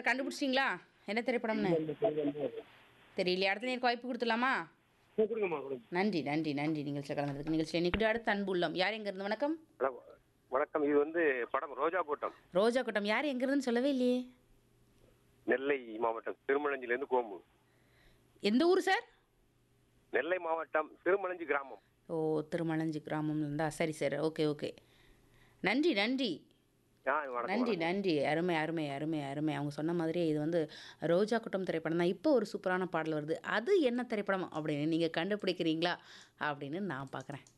Sir கண்டுபிடிச்சிங்களா என்ன திரைப்படம்னு தெரியலையே அடுத்த நேருக்கு வாய்ப்பு கொடுத்துடலாமா கொடுங்கம்மா கொடுங்க நன்றி நன்றி நன்றி நிகழ்ச்சியில் கலந்துருக்கு நிகழ்ச்சியில் இன்னைக்கு அடுத்த அன்பு உள்ளம் யார் எங்க இருந்து வணக்கம் வணக்கம். வணக்கம் இது வந்து படம் ரோஜா கூட்டம் ரோஜா கூட்டம் யார் எங்க இருந்துன்னு சொல்லவே இல்லையே நெல்லை மாவட்டம் திருமலஞ்சிலேருந்து கோம்பு எந்த ஊர் சார் நெல்லை மாவட்டம் திருமலஞ்சி கிராமம் ஓ திருமணஞ்சி கிராமம்ல இருந்தா சரி சார் ஓகே ஓகே நன்றி நன்றி ஆ வணக்கம் நன்றி நன்றி அருமை அருமை அருமை அருமை அவங்க சொன்ன மாதிரியே இது வந்து ரோஜா குட்டம் திரைப்படம் தான் இப்போ ஒரு சூப்பரான பாடல் வருது அது என்ன திரைப்படம் அப்படின்னு நீங்கள் கண்டுபிடிக்கிறீங்களா அப்படின்னு நான் பார்க்குறேன்